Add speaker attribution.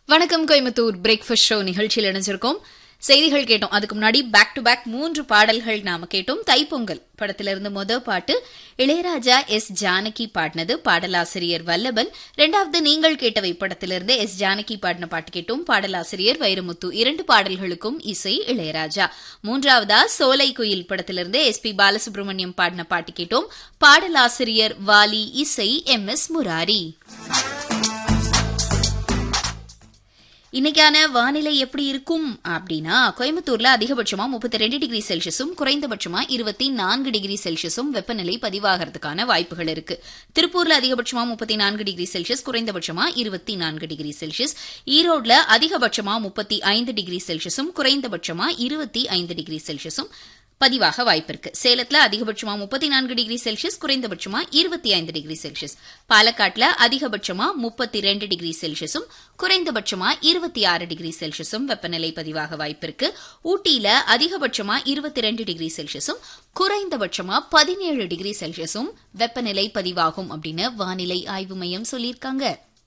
Speaker 1: வணக்கம் Coimbatore breakfast show நிகழ்ச்சியில் இணைஞ்சிருக்கோம் செய்திகள் கேட்டோம் அதுக்கு முன்னாடி பேக் டு பேக் மூன்று பாடல்கள் நாம கேட்டோம் தைப்பொங்கல் படத்திலிருந்து முத பாட்டு இளையராஜா எஸ் ஜானகி பாடினது பாடலாசிரியர் வல்லபன் இரண்டாவது நீங்கள் கேட்டவை படத்திலிருந்து எஸ் ஜானகி பாடின பாட்டு கேட்டோம் பாடலாசிரியர் வைரமுத்து இரண்டு பாடல்களுக்கும் இசை இளையராஜா மூன்றாவதா சோலை குயில் படத்திலிருந்து எஸ் பி பாலசுப்ரமணியம் பாடின பாட்டு கேட்டோம் பாடலாசிரியர் வாலி இசை எம் எஸ் முராரி இன்னைக்கான வானிலை எப்படி இருக்கும் அப்படின்னா கோயம்புத்தூர்ல அதிகபட்சமா முப்பத்தி ரெண்டு டிகிரி செல்சியஸும் குறைந்தபட்சமா இருபத்தி நான்கு டிகிரி செல்சியஸும் வெப்பநிலை பதிவாகிறதுக்கான வாய்ப்புகள் இருக்கு திருப்பூர்ல அதிகபட்சமா முப்பத்தி நான்கு டிகிரி செல்சியஸ் குறைந்தபட்சமா இருபத்தி நான்கு டிகிரி செல்சியஸ் ஈரோட்ல அதிகபட்சமா முப்பத்தி ஐந்து டிகிரி செல்சியஸும் குறைந்தபட்சமா இருபத்தி ஐந்து டிகிரி செல்சியஸும் பதிவாக வாய்ப்பிருக்கு சேலத்துல அதிகபட்சமா முப்பத்தி நான்கு டிகிரி செல்சியஸ் குறைந்தபட்சமா இருபத்தி ஐந்து டிகிரி செல்சியஸ் பாலக்காட்டுல அதிகபட்சமா முப்பத்தி ரெண்டு டிகிரி செல்சியஸும் குறைந்தபட்சமா இருபத்தி ஆறு டிகிரி செல்சியஸும் வெப்பநிலை பதிவாக வாய்ப்பிருக்கு ஊட்டியில அதிகபட்சமா இருபத்தி ரெண்டு டிகிரி செல்சியஸும் குறைந்தபட்சமா பதினேழு டிகிரி செல்சியஸும் வெப்பநிலை பதிவாகும் அப்படின்னு வானிலை ஆய்வு மையம் சொல்லியிருக்காங்க